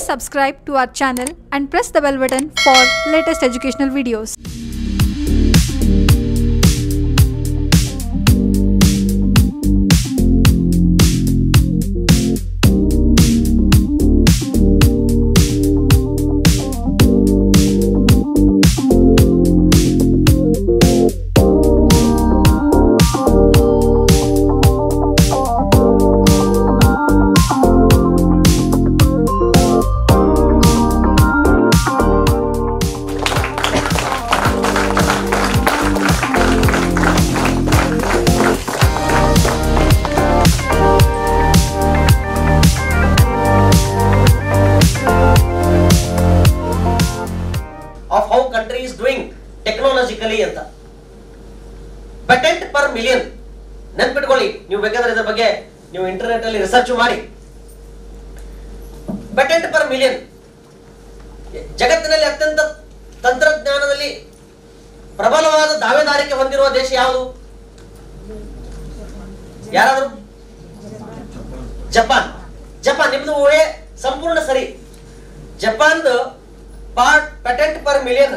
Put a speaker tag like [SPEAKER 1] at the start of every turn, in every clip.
[SPEAKER 1] subscribe to our channel and press the bell button for latest educational videos.
[SPEAKER 2] Of how country is doing technologically ಅಂತ patent per million ನೆನ್ಪಿಟ್ಕೊಳ್ಳಿ ನೀವು ಬೇಕಾದ್ರೆ ಇದ್ರ ಬಗ್ಗೆ ನೀವು internet ಅಲ್ಲಿ ರಿಸರ್ಚ್ ಮಾಡಿ ಪೇಟೆಂಟ್ ಪರ್ ಮಿಲಿಯನ್ ಜಗತ್ತಿನಲ್ಲಿ ಅತ್ಯಂತ ತಂತ್ರಜ್ಞಾನದಲ್ಲಿ ಪ್ರಬಲವಾದ ದಾವೆದಾರಿಕೆ ಹೊಂದಿರುವ ದೇಶ ಯಾವುದು ಯಾರಾದರೂ ಜಪಾನ್ ಜಪಾನ್ ನಿಮ್ದು ಊಹೆ ಸಂಪೂರ್ಣ ಸರಿ ಜಪಾನ್ದು ಪಾರ್ಟ್ ಪೇಟೆಂಟ್ ಪರ್ ಮಿಲಿಯನ್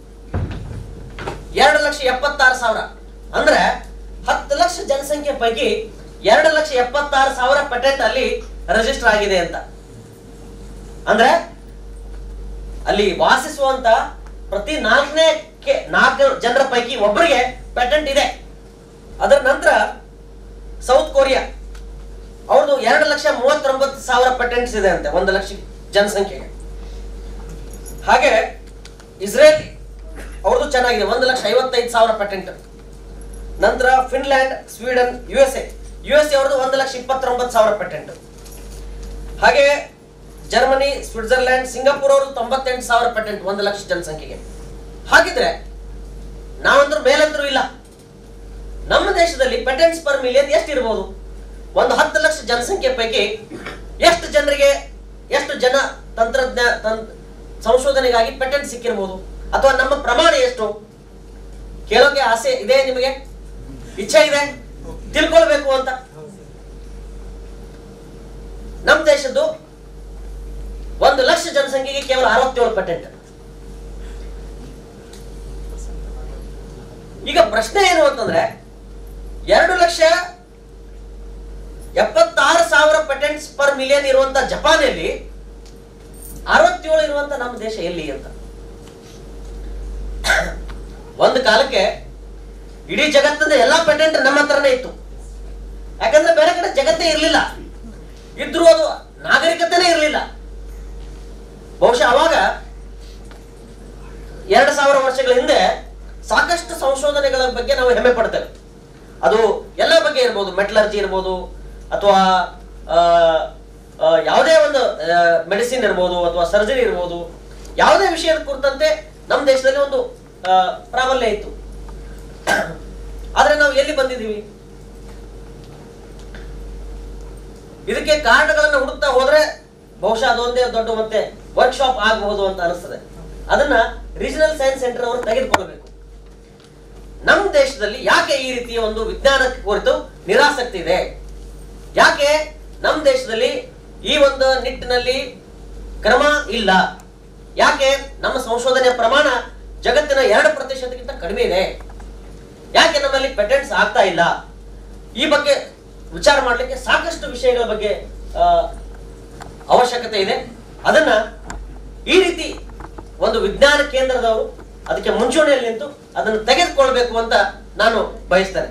[SPEAKER 2] ಎರಡು ಲಕ್ಷ ಎಪ್ಪತ್ತಾರು ಸಾವಿರ ಅಂದ್ರೆ ಹತ್ತು ಲಕ್ಷ ಜನಸಂಖ್ಯೆ ಪೈಕಿ ಎರಡು ಲಕ್ಷ ಎಪ್ಪತ್ತಾರು ಸಾವಿರ ಪೇಟೆಂಟ್ ಅಲ್ಲಿ ರಿಜಿಸ್ಟರ್ ಆಗಿದೆ ಅಂತ ಅಂದ್ರೆ ಅಲ್ಲಿ ವಾಸಿಸುವಂತ ಪ್ರತಿ ನಾಲ್ಕನೇ ನಾಲ್ಕು ಜನರ ಪೈಕಿ ಒಬ್ಬರಿಗೆ ಪೇಟೆಂಟ್ ಇದೆ ಅದರ ನಂತರ ಸೌತ್ ಕೊರಿಯಾ ಅವ್ರದ್ದು ಎರಡು ಲಕ್ಷ ಮೂವತ್ತೊಂಬತ್ತು ಸಾವಿರ ಪೇಟೆಂಟ್ಸ್ ಇದೆ ಅಂತೆ ಒಂದು ಲಕ್ಷ ಜನಸಂಖ್ಯೆಗೆ ಹಾಗೆ ಇಸ್ರೇಲ್ ಅವ್ರದ್ದು ಚೆನ್ನಾಗಿದೆ ಒಂದು ಲಕ್ಷ ಐವತ್ತೈದು ಸಾವಿರ ಪೇಟೆಂಟ್ ನಂತರ Finland Sweden U S A U S A ಅವ್ರದ್ದು ಒಂದು ಲಕ್ಷ ಇಪ್ಪತ್ತೊಂಬತ್ತು ಸಾವಿರ ಪೇಟೆಂಟ್ ಹಾಗೆ ಜರ್ಮನಿ ಸ್ವಿಟ್ಜರ್ಲ್ಯಾಂಡ್ ಸಿಂಗಾಪುರ್ ಅವರು ತೊಂಬತ್ತೆಂಟು ಸಾವಿರ ಪೇಟೆಂಟ್ ಒಂದು ಲಕ್ಷ ಜನಸಂಖ್ಯೆಗೆ ಹಾಗಿದ್ರೆ ನಾವಂದ್ರೂ ಮೇಲಂದ್ರೂ ಇಲ್ಲ ನಮ್ಮ ದೇಶದಲ್ಲಿ ಪೇಟೆಂಟ್ಸ್ ಪರ್ ಮಿಲಿಯನ್ ಎಷ್ಟು ಇರ್ಬೋದು ಒಂದು ಹತ್ತು ಲಕ್ಷ ಜನಸಂಖ್ಯೆ ಪೈಕಿ ಎಷ್ಟು ಜನರಿಗೆ ಎಷ್ಟು ಜನ ತಂತ್ರಜ್ಞ ತಂ- ಸಂಶೋಧನೆಗಾಗಿ ಪೇಟೆಂಟ್ ಸಿಕ್ಕಿರ್ಬೋದು ಅಥವಾ ನಮ್ಮ ಪ್ರಮಾಣ ಎಷ್ಟು ಕೇಳೋಕೆ ಆಸೆ ಇದೆ ನಿಮಗೆ ಇಚ್ಛೆ ಇದೆ ತಿಳ್ಕೊಳ್ಬೇಕು ಅಂತ ನಮ್ಮ ದೇಶದ್ದು ಒಂದು ಲಕ್ಷ ಜನಸಂಖ್ಯೆಗೆ ಕೇವಲ ಅರವತ್ತೇಳು ಪೇಟೆಂಟ್ ಈಗ ಪ್ರಶ್ನೆ ಏನು ಅಂತಂದ್ರೆ ಎರಡು ಲಕ್ಷ ಎಪ್ಪತ್ತಾರು ಸಾವಿರ ಪೇಟೆಂಟ್ಸ್ ಪರ್ ಮಿಲಿಯನ್ ಇರುವಂತ ಜಪಾನಲ್ಲಿ ಅರವತ್ತೇಳು ಇರುವಂತ ನಮ್ಮ ದೇಶ ಎಲ್ಲಿ ಅಂತ ಒಂದು ಕಾಲಕ್ಕೆ ಇಡೀ ಜಗತ್ತಿನ ಎಲ್ಲಾ ಪೇಟೆಂಟ್ ನಮ್ಮ ಹತ್ರನೇ ಇತ್ತು ಯಾಕಂದ್ರೆ ಬೇರೆ ಕಡೆ ಜಗತ್ತೇ ಇರಲಿಲ್ಲ ಇದ್ರೂ ಅದು ನಾಗರಿಕತೆನೇ ಇರಲಿಲ್ಲ ಬಹುಶಃ ಅವಾಗ ಎರಡು ಸಾವಿರ ವರ್ಷಗಳ ಹಿಂದೆ ಸಾಕಷ್ಟು ಸಂಶೋಧನೆಗಳ ಬಗ್ಗೆ ನಾವು ಹೆಮ್ಮೆ ಪಡ್ತೇವೆ ಅದು ಎಲ್ಲ ಬಗ್ಗೆ ಇರ್ಬೋದು ಮೆಟಲರ್ಜಿ ಇರ್ಬೋದು ಅಥವಾ ಆ, ಆ, ಯಾವುದೇ ಒಂದು ಮೆಡಿಸಿನ್ ಇರ್ಬೋದು ಅಥವಾ ಸರ್ಜರಿ ಇರ್ಬೋದು ಯಾವುದೇ ವಿಷಯದ ಕುರಿತಂತೆ ನಮ್ಮ ದೇಶದಲ್ಲಿ ಒಂದು ಆ, ಪ್ರಾಬಲ್ಯ ಇತ್ತು ಆದ್ರೆ ನಾವು ಎಲ್ಲಿ ಬಂದಿದ್ದೀವಿ ಇದಕ್ಕೆ ಕಾರಣಗಳನ್ನ ಹುಡುಕ್ತಾ ಹೋದ್ರೆ ಬಹುಶಃ ಅದೊಂದೇ ದೊಡ್ಡ ಮತ್ತೆ ವರ್ಕ್ಶಾಪ್ ಆಗಬಹುದು ಅಂತ ಅನಿಸ್ತದೆ ಅದನ್ನ ರೀಜನಲ್ ಸೈನ್ಸ್ ಸೆಂಟರ್ ಅವರು ತೆಗೆದುಕೊಳ್ಳಬೇಕು ನಮ್ಮ ದೇಶದಲ್ಲಿ ಯಾಕೆ ಈ ರೀತಿಯ ಒಂದು ವಿಜ್ಞಾನ ಕುರಿತು ನಿರಾಸಕ್ತಿ ಇದೆ ಯಾಕೆ ನಮ್ಮ ದೇಶದಲ್ಲಿ ಈ ಒಂದು ನಿಟ್ಟಿನಲ್ಲಿ ಕ್ರಮ ಇಲ್ಲ ಯಾಕೆ ನಮ್ಮ ಸಂಶೋಧನೆಯ ಪ್ರಮಾಣ ಜಗತ್ತಿನ ಎರಡು ಪ್ರತಿಶತಕ್ಕಿಂತ ಕಡಿಮೆ ಇದೆ ಯಾಕೆ ನಮ್ಮಲ್ಲಿ ಪೇಟೆಂಟ್ಸ್ ಆಗ್ತಾ ಇಲ್ಲ ಈ ಬಗ್ಗೆ ವಿಚಾರ ಮಾಡಲಿಕ್ಕೆ ಸಾಕಷ್ಟು ವಿಷಯಗಳ ಬಗ್ಗೆ ಆ, ಅವಶ್ಯಕತೆ ಇದೆ ಅದನ್ನ ಈ ರೀತಿ ಒಂದು ವಿಜ್ಞಾನ ಕೇಂದ್ರದವರು ಅದಕ್ಕೆ ಮುಂಚೂಣಿಯಲ್ಲಿ ನಿಂತು ಅದನ್ನು ತೆಗೆದುಕೊಳ್ಬೇಕು ಅಂತ ನಾನು ಬಯಸ್ತೇನೆ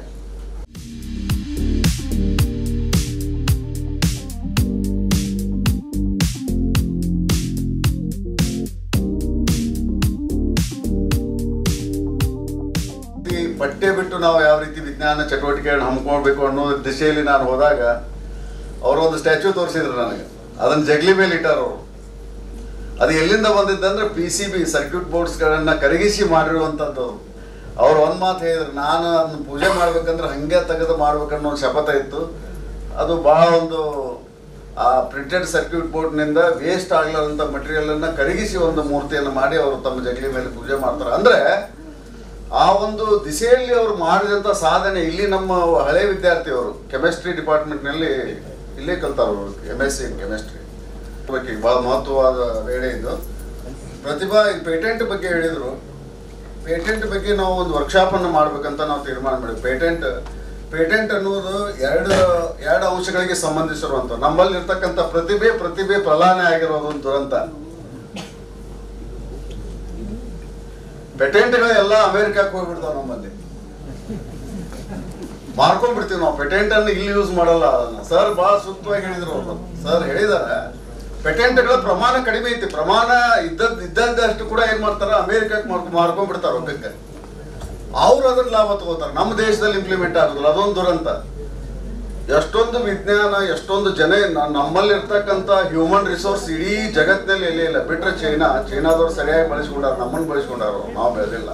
[SPEAKER 3] ಈ ಪಠ್ಯ ಬಿಟ್ಟು ನಾವು ಯಾವ ರೀತಿ ವಿಜ್ಞಾನ ಚಟುವಟಿಕೆಗಳನ್ನ ಹಮ್ಮಿಕೊಳ್ಬೇಕು ಅನ್ನೋ ದಿಶೆಯಲ್ಲಿ ನಾನು ಹೋದಾಗ ಅವರೊಂದು ಸ್ಟ್ಯಾಚ್ಯೂ ತೋರಿಸಿದ್ರು ನನಗೆ ಅದನ್ನ ಜಗ್ಲಿ ಮೇಲೆ ಇಟ್ಟಾರ ಅವರು ಅದು ಎಲ್ಲಿಂದ ಬಂದಿದ್ದಂದ್ರೆ ಪಿ ಸಿ ಬಿ ಸರ್ಕ್ಯೂಟ್ ಬೋರ್ಡ್ಸ್ಗಳನ್ನ ಕರಗಿಸಿ ಮಾಡಿರುವಂಥದ್ದು ಅವ್ರು ಒಂದು ಮಾತು ಹೇಳಿದ್ರು ನಾನು ಅದನ್ನ ಪೂಜೆ ಮಾಡ್ಬೇಕಂದ್ರೆ ಹಂಗೆ ತೆಗೆದು ಮಾಡ್ಬೇಕನ್ನೋ ಒಂದು ಶಪಥ ಇತ್ತು ಅದು ಭಾಳ ಒಂದು ಆ ಪ್ರಿಂಟೆಡ್ ಸರ್ಕ್ಯೂಟ್ ಬೋರ್ಡ್ನಿಂದ ವೇಸ್ಟ್ ಆಗ್ಲಾರಂಥ ಮಟೀರಿಯಲನ್ನು ಕರಗಿಸಿ ಒಂದು ಮೂರ್ತಿಯನ್ನು ಮಾಡಿ ಅವರು ತಮ್ಮ ಜಗಲಿ ಮೇಲೆ ಪೂಜೆ ಮಾಡ್ತಾರೆ ಅಂದರೆ ಆ ಒಂದು ದಿಸೆಯಲ್ಲಿ ಅವರು ಮಾಡಿದಂಥ ಸಾಧನೆ ಇಲ್ಲಿ ನಮ್ಮ ಹಳೆ ವಿದ್ಯಾರ್ಥಿಯವರು ಕೆಮಿಸ್ಟ್ರಿ ಡಿಪಾರ್ಟ್ಮೆಂಟ್ನಲ್ಲಿ ಇಲ್ಲೇ ಕಲ್ತಾರ ಅವರು M S C in chemistry ಬಗ್ಗೆ ಬಹಳ ಮಹತ್ವವಾದ ವೇಳೆ ಇದು ಪ್ರತಿಭಾ ಈ ಪೇಟೆಂಟ್ ಬಗ್ಗೆ ಹೇಳಿದ್ರು ಪೇಟೆಂಟ್ ಬಗ್ಗೆ ನಾವು ಒಂದು ವರ್ಕ್ಶಾಪ್ ಅನ್ನು ಮಾಡ್ಬೇಕಂತ ನಾವು ತೀರ್ಮಾನ ಮಾಡಿದ್ವಿ ಪೇಟೆಂಟ್ ಪೇಟೆಂಟ್ ಅನ್ನೋದು ಎರಡು ಎರಡು ಅಂಶಗಳಿಗೆ ಸಂಬಂಧಿಸಿರುವಂತ ನಮ್ಮಲ್ಲಿ ಇರ್ತಕ್ಕಂಥ ಪ್ರತಿಭೆ ಪ್ರತಿಭೆ ಫಲಾನೆ ಆಗಿರೋದು ಒಂದು ದುರಂತ ಪೇಟೆಂಟ್ಗಳು ಎಲ್ಲ ಅಮೆರಿಕಕ್ಕೆ ಹೋಗ್ಬಿಡ್ತಾವ ನಮ್ಮಲ್ಲಿ ಮಾರ್ಕೊಂಡ್ಬಿಡ್ತೀವಿ ನಾವು ಪೇಟೆಂಟ್ ಅನ್ನು ಇಲ್ಲಿ ಯೂಸ್ ಮಾಡಲ್ಲ ಅದನ್ನ ಸರ್ ಬಹಳ ಸೂಕ್ತವಾಗಿ ಹೇಳಿದ್ರು ಅವರು ಸರ್ ಹೇಳಿದಾರೆ ಪೇಟೆಂಟ್ಗಳ ಪ್ರಮಾಣ ಕಡಿಮೆ ಐತಿ ಪ್ರಮಾಣ ಇದ್ದದ್ ಇದ್ದದ್ದಷ್ಟು ಕೂಡ ಏನ್ ಮಾಡ್ತಾರ ಅಮೆರಿಕಕ್ಕೆ ಮಾರ್ಕೊ ಮಾರ್ಕೊಂಡ್ಬಿಡ್ತಾರ ರೊಕ್ಕಕ್ಕೆ ಅವ್ರು ಅದನ್ನ ಲಾಭ ತಗೋತಾರ ನಮ್ಮ ದೇಶದಲ್ಲಿ ಇಂಪ್ಲಿಮೆಂಟ್ ಆಗೋದಿಲ್ಲ ಅದೊಂದು ದುರಂತ ಎಷ್ಟೊಂದು ವಿಜ್ಞಾನ ಎಷ್ಟೊಂದು ಜನ ನ- ನಮ್ಮಲ್ಲಿ ಇರ್ತಕ್ಕಂಥ ಹ್ಯೂಮನ್ ರಿಸೋರ್ಸ್ ಇಡೀ ಜಗತ್ತಿನಲ್ಲಿ ಎಲ್ಲೇ ಇಲ್ಲ ಬಿಟ್ರೆ ಚೈನಾ ಚೈನಾದವ್ರು ಸರಿಯಾಗಿ ಬಳಸ್ಕೊಂಡಾರ ನಮ್ಮನ್ನು ಬಳಸ್ಕೊಂಡಾರ ನಾವು ಬೆಳೆದಿಲ್ಲ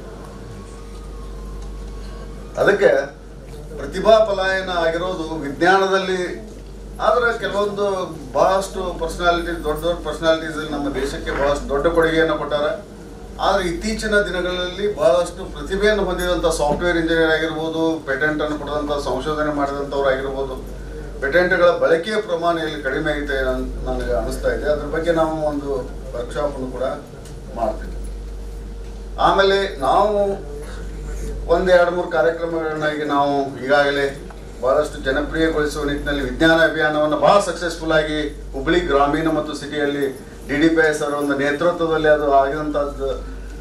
[SPEAKER 3] ಅದಕ್ಕೆ ಪ್ರತಿಭಾ ಪಲಾಯನ ಆಗಿರೋದು ವಿಜ್ಞಾನದಲ್ಲಿ ಆದ್ರೆ ಕೆಲವೊಂದು ಬಹಳಷ್ಟು ಪರ್ಸನಾಲಿಟಿ ದೊಡ್ಡ ದೊಡ್ಡ ಪರ್ಸನಾಲಿಟೀಸ್ ನಮ್ಮ ದೇಶಕ್ಕೆ ಬಹಳಷ್ಟು ದೊಡ್ಡ ಕೊಡುಗೆಯನ್ನು ಕೊಟ್ಟಾರ ಆದ್ರೆ ಇತ್ತೀಚಿನ ದಿನಗಳಲ್ಲಿ ಬಹಳಷ್ಟು ಪ್ರತಿಭೆಯನ್ನು ಹೊಂದಿದಂಥ ಸಾಫ್ಟ್ವೇರ್ ಇಂಜಿನಿಯರ್ ಆಗಿರ್ಬೋದು ಪೇಟೆಂಟ್ ಅನ್ನು ಪಡೆದಂಥ ಸಂಶೋಧನೆ ಮಾಡಿದಂಥವ್ರು ಆಗಿರ್ಬೋದು ಪೇಟೆಂಟ್ಗಳ ಬಳಕೆಯ ಪ್ರಮಾಣ ಇಲ್ಲಿ ಕಡಿಮೆ ಐತೆ ಅಂತ ನನಗೆ ಅನಿಸ್ತಾ ಇದೆ ಅದ್ರ ಬಗ್ಗೆ ನಾವು ಒಂದು ವರ್ಕ್ಶಾಪ್ ಅನ್ನು ಕೂಡ ಮಾಡ್ತೀವಿ ಆಮೇಲೆ ನಾವು ಒಂದು ಎರಡು ಮೂರು ಕಾರ್ಯಕ್ರಮಗಳನ್ನ ಈಗ ನಾವು ಈಗಾಗಲೇ ಬಹಳಷ್ಟು ಜನಪ್ರಿಯಗೊಳಿಸುವ ನಿಟ್ಟಿನಲ್ಲಿ ವಿಜ್ಞಾನ ಅಭಿಯಾನವನ್ನು ಬಹಳ ಸಕ್ಸಸ್ಫುಲ್ ಆಗಿ ಹುಬ್ಳಿ ಗ್ರಾಮೀಣ ಮತ್ತು ಸಿಟಿಯಲ್ಲಿ ಡಿ ಡಿ ಪಿ ಎಸ್ ಅವರ ಒಂದು ನೇತೃತ್ವದಲ್ಲಿ ಅದು ಆಗಿದಂಥದ್ದು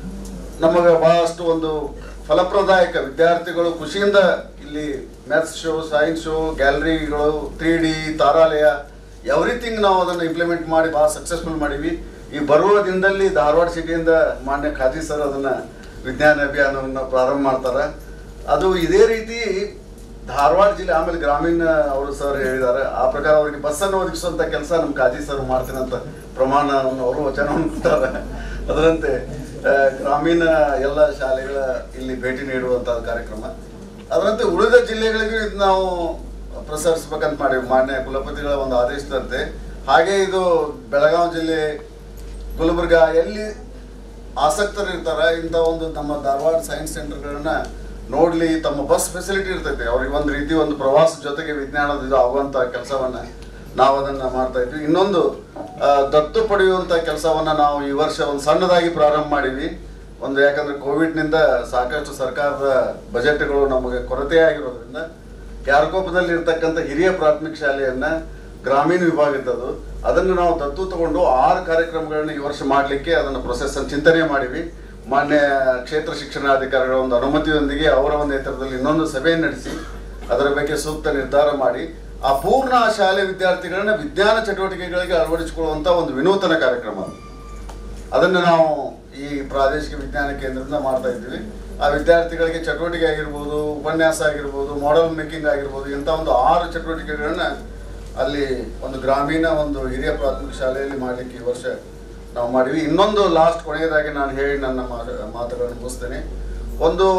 [SPEAKER 3] ನಮಗೆ ಬಹಳಷ್ಟು ಒಂದು ಫಲಪ್ರದಾಯಕ ವಿದ್ಯಾರ್ಥಿಗಳು ಖುಷಿಯಿಂದ ಇಲ್ಲಿ ಮ್ಯಾಥ್ಸ್ ಶೋ ಸೈನ್ಸ್ ಶೋ ಗ್ಯಾಲರಿಗಳು ತ್ರೀ ಡಿ ತಾರಾಲಯ ಎವ್ರಿಥಿಂಗ್ ನಾವು ಅದನ್ನು ಇಂಪ್ಲಿಮೆಂಟ್ ಮಾಡಿ ಭಾಳ ಸಕ್ಸಸ್ಫುಲ್ ಮಾಡೀವಿ ಈ ಬರುವ ದಿನದಲ್ಲಿ ಧಾರವಾಡ ಸಿಟಿಯಿಂದ ಮಾನ್ಯ ಖಾದಿ ಸರ್ ಅದನ್ನು ವಿಜ್ಞಾನ ಅಭಿಯಾನವನ್ನು ಪ್ರಾರಂಭ ಮಾಡ್ತಾರೆ ಅದು ಇದೇ ರೀತಿ ಧಾರವಾಡ ಜಿಲ್ಲೆ ಆಮೇಲೆ ಗ್ರಾಮೀಣ ಅವರು ಸರ್ ಹೇಳಿದ್ದಾರೆ ಆ ಪ್ರಕಾರ ಅವರಿಗೆ ಬಸ್ಸನ್ನು ಒದಗಿಸುವಂತ ಕೆಲಸ ನಮ್ಮ ಕಾಜಿ ಸರ್ ಮಾಡ್ತೀನಂತ ಪ್ರಮಾಣವನ್ನು ಅವರು ವಚನವನ್ನು ಕೊಡ್ತಾರೆ ಅದರಂತೆ ಆ, ಗ್ರಾಮೀಣ ಎಲ್ಲ ಶಾಲೆಗಳ ಇಲ್ಲಿ ಭೇಟಿ ನೀಡುವಂತಹ ಕಾರ್ಯಕ್ರಮ ಅದರಂತೆ ಉಳಿದ ಜಿಲ್ಲೆಗಳಿಗೂ ಇದು ನಾವು ಪ್ರಸರಿಸ್ಬೇಕಂತ ಮಾಡಿವಿ ಮಾನ್ಯ ಕುಲಪತಿಗಳ ಒಂದು ಆದೇಶದಂತೆ ಹಾಗೆ ಇದು ಬೆಳಗಾವಿ ಜಿಲ್ಲೆ ಗುಲ್ಬರ್ಗ ಎಲ್ಲಿ ಆಸಕ್ತರು ಇರ್ತಾರ ಇಂಥ ಒಂದು ನಮ್ಮ ಧಾರವಾಡ ಸೈನ್ಸ್ ಸೆಂಟರ್ಗಳನ್ನ ನೋಡ್ಲಿ ತಮ್ಮ ಬಸ್ ಫೆಸಿಲಿಟಿ ಇರ್ತೈತೆ ಅವ್ರಿಗೆ ಒಂದು ರೀತಿ ಒಂದು ಪ್ರವಾಸ ಜೊತೆಗೆ ವಿಜ್ಞಾನದ ಇದು ಆಗುವಂತ ಕೆಲಸವನ್ನ ನಾವು ಅದನ್ನ ಮಾಡ್ತಾ ಇದ್ವಿ ಇನ್ನೊಂದು ಆ, ದತ್ತು ಪಡೆಯುವಂತ ಕೆಲಸವನ್ನ ನಾವು ಈ ವರ್ಷ ಒಂದು ಸಣ್ಣದಾಗಿ ಪ್ರಾರಂಭ ಮಾಡಿವಿ ಒಂದು ಯಾಕಂದ್ರೆ ಕೋವಿಡ್ನಿಂದ ಸಾಕಷ್ಟು ಸರ್ಕಾರದ ಬಜೆಟ್ಗಳು ನಮಗೆ ಕೊರತೆ ಆಗಿರೋದ್ರಿಂದ ಕ್ಯಾರ್ಕೋಪದಲ್ಲಿ ಇರ್ತಕ್ಕಂಥ ಹಿರಿಯ ಪ್ರಾಥಮಿಕ ಶಾಲೆಯನ್ನ ಗ್ರಾಮೀಣ ವಿಭಾಗದದು ಅದನ್ನು ನಾವು ದತ್ತು ತಗೊಂಡು ಆರು ಕಾರ್ಯಕ್ರಮಗಳನ್ನ ಈ ವರ್ಷ ಮಾಡಲಿಕ್ಕೆ ಅದನ್ನು ಪ್ರೊಸೆಸ್ ಚಿಂತನೆ ಮಾಡಿವಿ ಮಾನ್ಯ ಕ್ಷೇತ್ರ ಶಿಕ್ಷಣಾಧಿಕಾರಿಗಳ ಒಂದು ಅನುಮತಿಯೊಂದಿಗೆ ಅವರ ಒಂದು ನೇತೃತ್ವದಲ್ಲಿ ಇನ್ನೊಂದು ಸಭೆ ನಡೆಸಿ ಅದರ ಬಗ್ಗೆ ಸೂಕ್ತ ನಿರ್ಧಾರ ಮಾಡಿ ಆ ಪೂರ್ಣ ಶಾಲೆ ವಿದ್ಯಾರ್ಥಿಗಳನ್ನ ವಿಜ್ಞಾನ ಚಟುವಟಿಕೆಗಳಿಗೆ ಅಳವಡಿಸಿಕೊಳ್ಳುವಂತ ಒಂದು ವಿನೂತನ ಕಾರ್ಯಕ್ರಮ ಅದು. ಅದನ್ನು ನಾವು ಈ ಪ್ರಾದೇಶಿಕ ವಿಜ್ಞಾನ ಕೇಂದ್ರದಿಂದ ಮಾಡ್ತಾ ಇದ್ದೀವಿ ಆ ವಿದ್ಯಾರ್ಥಿಗಳಿಗೆ ಚಟುವಟಿಕೆ ಆಗಿರ್ಬೋದು ಉಪನ್ಯಾಸ ಆಗಿರ್ಬೋದು ಮಾಡೆಲ್ ಮೇಕಿಂಗ್ ಆಗಿರ್ಬೋದು ಇಂಥ ಒಂದು ಆರು ಚಟುವಟಿಕೆಗಳನ್ನ ಅಲ್ಲಿ ಒಂದು ಗ್ರಾಮೀಣ ಒಂದು ಹಿರಿಯ ಪ್ರಾಥಮಿಕ ಶಾಲೆಯಲ್ಲಿ ಮಾಡಲಿಕ್ಕೆ ಈ ವರ್ಷ ನಾವು ಮಾಡಿವಿ ಇನ್ನೊಂದು ಲಾಸ್ಟ್ ಕೊನೆಯದಾಗಿ ನಾನು ಹೇಳಿ ನನ್ನ ಮಾ- ಮಾತುಗಳನ್ನು ಮುಗಿಸ್ತೇನೆ ಒಂದು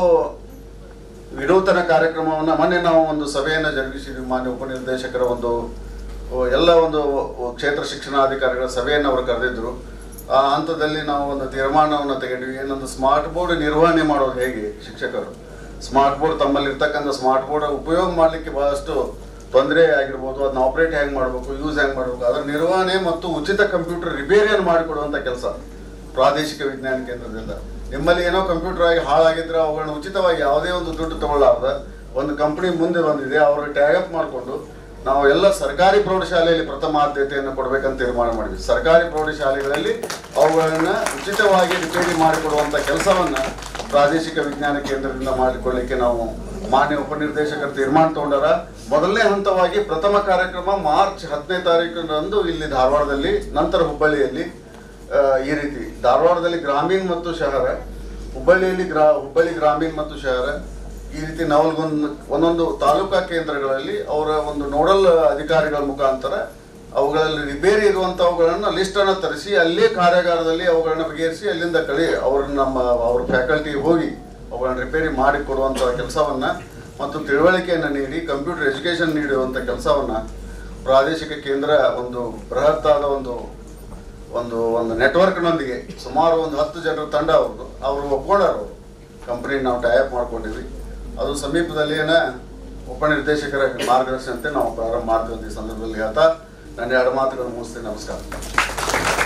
[SPEAKER 3] ವಿನೂತನ ಕಾರ್ಯಕ್ರಮವನ್ನು ಮೊನ್ನೆ ನಾವು ಒಂದು ಸಭೆಯನ್ನು ಜರುಗಿಸಿದ್ವಿ ಮಾನ್ಯ ಉಪನಿರ್ದೇಶಕರ ಒಂದು ಓ, ಎಲ್ಲ ಒಂದು ಕ್ಷೇತ್ರ ಶಿಕ್ಷಣಾಧಿಕಾರಿಗಳ ಸಭೆಯನ್ನು ಅವರು ಕರೆದಿದ್ರು ಆ ಹಂತದಲ್ಲಿ ನಾವು ಒಂದು ತೀರ್ಮಾನವನ್ನು ತೆಗೆದ್ವಿ ಏನೊಂದು ಸ್ಮಾರ್ಟ್ ಬೋರ್ಡ್ ನಿರ್ವಹಣೆ ಮಾಡೋದು ಹೇಗೆ ಶಿಕ್ಷಕರು ಸ್ಮಾರ್ಟ್ ಬೋರ್ಡ್ ತಮ್ಮಲ್ಲಿ ಇರ್ತಕ್ಕಂಥ ಸ್ಮಾರ್ಟ್ ಬೋರ್ಡ್ ಉಪಯೋಗ ಮಾಡಲಿಕ್ಕೆ ಬಹಳಷ್ಟು ತೊಂದರೆ ಆಗಿರ್ಬೋದು ಅದನ್ನ ಆಪರೇಟ್ ಹೆಂಗೆ ಮಾಡಬೇಕು ಯೂಸ್ ಹೆಂಗೆ ಮಾಡಬೇಕು ಅದರ ನಿರ್ವಹಣೆ ಮತ್ತು ಉಚಿತ ಕಂಪ್ಯೂಟರ್ ರಿಪೇರಿಯನ್ನು ಮಾಡಿಕೊಡುವಂಥ ಕೆಲಸ ಪ್ರಾದೇಶಿಕ ವಿಜ್ಞಾನ ಕೇಂದ್ರದಿಂದ ನಿಮ್ಮಲ್ಲಿ ಏನೋ ಕಂಪ್ಯೂಟರ್ ಆಗಿ ಹಾಳಾಗಿದ್ರೆ ಅವುಗಳನ್ನ ಉಚಿತವಾಗಿ ಯಾವುದೇ ಒಂದು ದುಡ್ಡು ತಗೊಳ್ಳಾರ್ದ ಒಂದು ಕಂಪನಿ ಮುಂದೆ ಬಂದಿದೆ ಅವರು ಟ್ಯಾಗ್ ಅಪ್ ಮಾಡಿಕೊಂಡು ನಾವು ಎಲ್ಲ ಸರ್ಕಾರಿ ಪ್ರೌಢಶಾಲೆಯಲ್ಲಿ ಪ್ರಥಮ ಆದ್ಯತೆಯನ್ನು ಕೊಡಬೇಕಂತ ತೀರ್ಮಾನ ಮಾಡಿದ್ವಿ ಸರ್ಕಾರಿ ಪ್ರೌಢಶಾಲೆಗಳಲ್ಲಿ ಅವುಗಳನ್ನ ಉಚಿತವಾಗಿ ರಿಪೇರಿ ಮಾಡಿಕೊಡುವಂತ ಕೆಲಸವನ್ನ ಪ್ರಾದೇಶಿಕ ವಿಜ್ಞಾನ ಕೇಂದ್ರದಿಂದ ಮಾಡಿಕೊಳ್ಳಿಕ್ಕೆ ನಾವು ಮಾನ್ಯ ಉಪನಿರ್ದೇಶಕರು ತೀರ್ಮಾನ ತಗೊಂಡಾರ ಮೊದಲನೇ ಹಂತವಾಗಿ ಪ್ರಥಮ ಕಾರ್ಯಕ್ರಮ ಮಾರ್ಚ್ ಹತ್ತನೇ ತಾರೀಕಿನಂದು ಇಲ್ಲಿ ಧಾರವಾಡದಲ್ಲಿ ನಂತರ ಹುಬ್ಬಳ್ಳಿಯಲ್ಲಿ ಆ, ಈ ರೀತಿ ಧಾರವಾಡದಲ್ಲಿ ಗ್ರಾಮೀಣ ಮತ್ತು ಶಹರ ಹುಬ್ಬಳ್ಳಿಯಲ್ಲಿ ಗ್ರಾ ಹುಬ್ಬಳ್ಳಿ ಗ್ರಾಮೀಣ ಮತ್ತು ಶಹರ ಈ ರೀತಿ ನವಲ್ಗೊಂದು ಒಂದೊಂದು ತಾಲೂಕಾ ಕೇಂದ್ರಗಳಲ್ಲಿ ಅವರ ಒಂದು ನೋಡಲ್ ಅಧಿಕಾರಿಗಳ ಮುಖಾಂತರ ಅವುಗಳಲ್ಲಿ ರಿಪೇರಿ ಇರುವಂತವುಗಳನ್ನ ಲಿಸ್ಟ್ ಅನ್ನ ತರಿಸಿ ಅಲ್ಲೇ ಕಾರ್ಯಾಗಾರದಲ್ಲಿ ಅವುಗಳನ್ನ ಬಗೆಹರಿಸಿ ಅಲ್ಲಿಂದ ಕಳಿ ಅವ್ರ ನಮ್ಮ ಅವ್ರ ಫ್ಯಾಕಲ್ಟಿ ಹೋಗಿ ಅವುಗಳನ್ನ ರಿಪೇರಿ ಮಾಡಿ ಕೊಡುವಂತ ಕೆಲಸವನ್ನ ಮತ್ತು ತಿಳುವಳಿಕೆಯನ್ನು ನೀಡಿ ಕಂಪ್ಯೂಟರ್ ಎಜುಕೇಶನ್ ನೀಡುವಂತ ಕೆಲಸವನ್ನ ಪ್ರಾದೇಶಿಕ ಕೇಂದ್ರ ಒಂದು ಬೃಹತ್ತಾದ ಒಂದು ಒಂದು ಒಂದು ನೆಟ್ವರ್ಕ್ನೊಂದಿಗೆ ಸುಮಾರು ಒಂದು ಹತ್ತು ಜನರ ತಂಡ ಅವ್ರದ್ದು ಅವರು ಒಪ್ಕೊಂಡಾರ ಅವರು ಕಂಪ್ನಿ ನಾವು ಟೈಪ್ ಮಾಡ್ಕೊಂಡಿದ್ವಿ ಅದು ಸಮೀಪದಲ್ಲಿ ಏನ ಉಪನಿರ್ದೇಶಕರ ಮಾರ್ಗದರ್ಶನಂತೆ ನಾವು ಪ್ರಾರಂಭ ಮಾಡ್ತೀವಿ ಅಂತ ಈ ಸಂದರ್ಭದಲ್ಲಿ ಹೇಳ್ತಾ ನನ್ನ ಎರಡು ಮಾತುಗಳನ್ನು ಮುಗಿಸ್ತೇನೆ ನಮಸ್ಕಾರ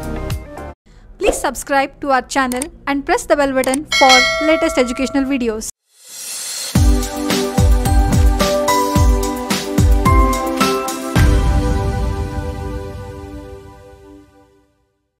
[SPEAKER 1] Please subscribe to our channel and press the bell button for latest educational videos.